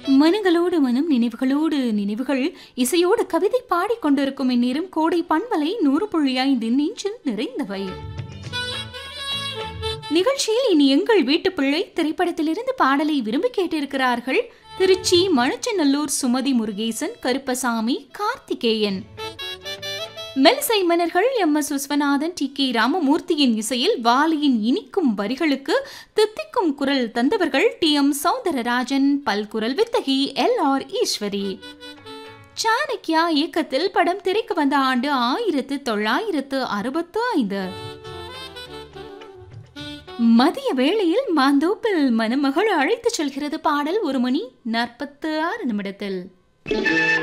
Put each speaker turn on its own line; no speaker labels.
மனங்களோடு மனம் நினைவுகளோடு நினைவுகள் இசையோடு கவிதை பாடிக்கொண்டிருக்கும் இந்நேரம் கோடை பண்பலை நூறு புள்ளி ஐந்து நெஞ்சில் நிறைந்தவை நிகழ்ச்சியில் இனி எங்கள் வீட்டு பிள்ளை திரைப்படத்திலிருந்து பாடலை விரும்பி கேட்டிருக்கிறார்கள் திருச்சி மணச்சநல்லூர் சுமதி முருகேசன் கருப்பசாமி கார்த்திகேயன் மெல்சை மன்னர்கள் M S Viswanathan T K ராமமூர்த்தியின் இசையில் வாலியின் இனிக்கும் வரிகளுக்கு தித்திக்கும் குரல் தந்தவர்கள் டி எம் சௌந்தரராஜன் பல்குரல் வித்தகி எல் ஆர் ஈஸ்வரி சாணக்கியா இயக்கத்தில் படம் திரைக்கு வந்த ஆண்டு ஆயிரத்து தொள்ளாயிரத்து அறுபத்து ஐந்து மதிய வேளையில் மாந்தோப்பில் மணமகள் அழைத்துச் செல்கிறது பாடல் ஒரு மணி நாற்பத்து ஆறு நிமிடத்தில்